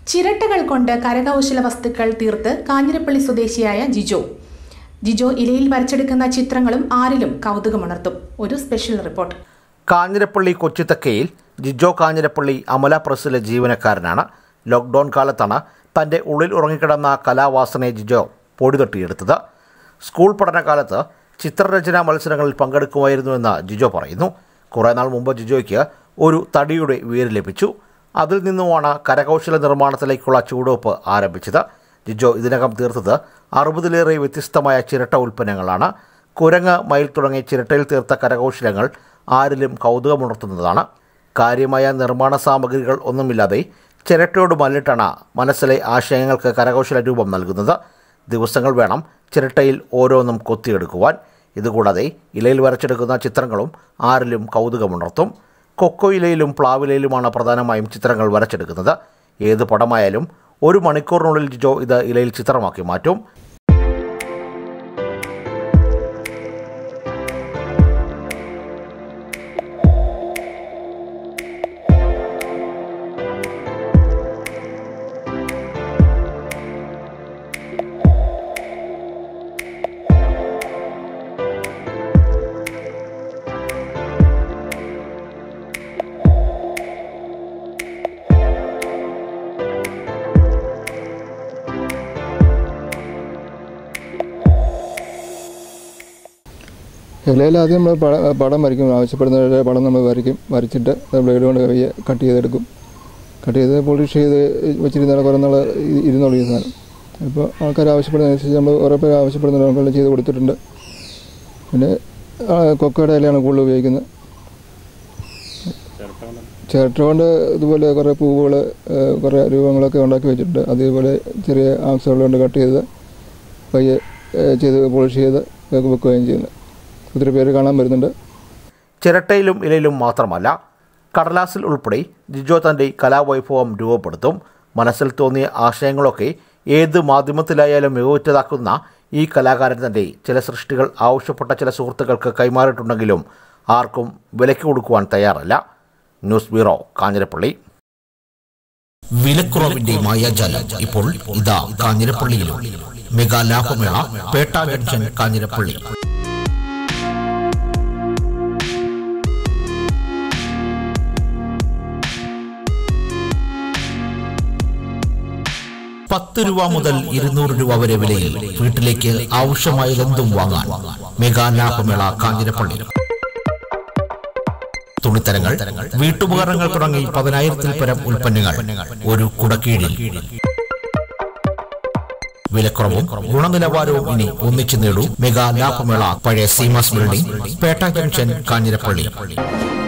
ചിരട്ടകൾ കൊണ്ട് കരകൗശല വസ്തുക്കൾ തീർത്ത് കാഞ്ഞിരപ്പള്ളി സ്വദേശിയായ ജിജോ ജിജോ ഇലയിൽ വരച്ചെടുക്കുന്ന ചിത്രങ്ങളും ആരിലും കൗതുകമുണർത്തും ഒരു സ്പെഷ്യൽ റിപ്പോർട്ട് കാഞ്ഞിരപ്പള്ളി കൊച്ചിത്തക്കയിൽ ജിജോ കാഞ്ഞിരപ്പള്ളി അമല പ്രസ്സിലെ ജീവനക്കാരനാണ് ലോക്ക്ഡൗൺ കാലത്താണ് തൻ്റെ ഉള്ളിൽ ഉറങ്ങിക്കിടന്ന കലാവാസനയെ ജിജോ പൊടിതട്ടിയെടുത്തത് സ്കൂൾ പഠനകാലത്ത് ചിത്രരചനാ മത്സരങ്ങളിൽ പങ്കെടുക്കുമായിരുന്നുവെന്ന് ജിജോ പറയുന്നു കുറേ നാൾ മുമ്പ് ജിജോയ്ക്ക് ഒരു തടിയുടെ വേര് ലഭിച്ചു അതിൽ നിന്നുമാണ് കരകൗശല നിർമ്മാണത്തിലേക്കുള്ള ചുവടുവെപ്പ് ആരംഭിച്ചത് ജിജോ ഇതിനകം തീർത്തത് അറുപതിലേറെ വ്യത്യസ്തമായ ചിരട്ട ഉൽപ്പന്നങ്ങളാണ് കുരങ്ങ് മയിൽ തുടങ്ങിയ ചിരട്ടയിൽ തീർത്ത കരകൗശലങ്ങൾ ആരിലും കൗതുകമുണർത്തുന്നതാണ് കാര്യമായ നിർമ്മാണ സാമഗ്രികൾ ഒന്നുമില്ലാതെ ചിരട്ടയോട് മല്ലിട്ടാണ് മനസ്സിലെ ആശയങ്ങൾക്ക് കരകൗശല രൂപം നൽകുന്നത് ദിവസങ്ങൾ വേണം ചിരട്ടയിൽ ഓരോന്നും കൊത്തിയെടുക്കുവാൻ ഇതുകൂടാതെ ഇലയിൽ വരച്ചെടുക്കുന്ന ചിത്രങ്ങളും ആരിലും കൗതുകമുണർത്തും കൊക്കോ ഇലയിലും പ്ലാവിലയിലുമാണ് പ്രധാനമായും ചിത്രങ്ങൾ വരച്ചെടുക്കുന്നത് ഏത് പടമായാലും ഒരു മണിക്കൂറിനുള്ളിൽ ജിജോ ഇത് ഇലയിൽ ചിത്രമാക്കി മാറ്റും ഇലയിൽ ആദ്യം നമ്മൾ പടം പടം വരയ്ക്കും ആവശ്യപ്പെടുന്ന പടം നമ്മൾ വരയ്ക്കും വരച്ചിട്ട് ബ്ലേഡ് കൊണ്ട് കയ്യെ കട്ട് ചെയ്തെടുക്കും കട്ട് ചെയ്ത് പോളിഷ് ചെയ്ത് വെച്ചിരുന്നാൽ കുറേ നാൾ ഇരുന്നോളൂ ഈ സാധനം ഇപ്പോൾ ആൾക്കാർ ആവശ്യപ്പെടുന്നതനുസരിച്ച് നമ്മൾ ഓരോ പേര് ആവശ്യപ്പെടുന്ന നമുക്കെല്ലാം ചെയ്ത് കൊടുത്തിട്ടുണ്ട് പിന്നെ ആ, കൊക്കയുടെ ഇലയാണ് കൂടുതൽ ഉപയോഗിക്കുന്നത് ചിരട്ട കൊണ്ട് ഇതുപോലെ കുറേ പൂവുകൾ കുറേ രൂപങ്ങളൊക്കെ ഉണ്ടാക്കി വെച്ചിട്ടുണ്ട് അതേപോലെ ചെറിയ ആംസുകൾ കൊണ്ട് കട്ട് ചെയ്ത് പയ്യെ ഏ, ചെയ്ത് പോളിഷ് ചെയ്ത് വെക്കുകയും ചെയ്യുന്നത് ഒത്തിരി പേര് കാണാൻ വരുന്നുണ്ട് ചിരട്ടയിലും ഇലയിലും മാത്രമല്ല കടലാസിൽ ഉൾപ്പെടെ ജിജോ തൻ്റെ കലാവൈഭവം രൂപപ്പെടുത്തും മനസ്സിൽ തോന്നിയ ആശയങ്ങളൊക്കെ ഏത് മാധ്യമത്തിലായാലും മികവുറ്റതാക്കുന്ന ഈ കലാകാരൻ തൻ്റെ ചില സൃഷ്ടികൾ ആവശ്യപ്പെട്ട ചില സുഹൃത്തുക്കൾക്ക് കൈമാറിയിട്ടുണ്ടെങ്കിലും ആർക്കും വിലയ്ക്ക് കൊടുക്കുവാൻ തയ്യാറല്ല ന്യൂസ് ബ്യൂറോ കാഞ്ഞിരപ്പള്ളി വിലക്കുറവിന്റെ മായാജാലം ഇപ്പോൾ ഇതാ കാഞ്ഞിരപ്പള്ളിയിലും മെഗാ ലാഭമേള പേട്ട ജംഗ്ഷൻ കാഞ്ഞിരപ്പള്ളി പത്ത് രൂപ മുതൽ ഇരുന്നൂറ് രൂപ വരെ വിലയിൽ വീട്ടിലേക്ക് ആവശ്യമായതെന്തും വാങ്ങാൻ മെഗാ ലാഭമേള കാഞ്ഞിരപ്പള്ളി തുണിത്തരങ്ങൾ വീട്ടുപകരണങ്ങൾ തുടങ്ങി പതിനായിരത്തിൽ പരം ഉൽപ്പന്നങ്ങൾ ഒരു കുടക്കീഴിൽ വിലക്കുറവും ഗുണനിലവാരവും ഇനി ഒന്നിച്ചു നേടൂ മെഗാ ലാഭമേള പഴയ സീമാസ് ബിൽഡിംഗ് പേട്ട ജംഗ്ഷൻ കാഞ്ഞിരപ്പള്ളി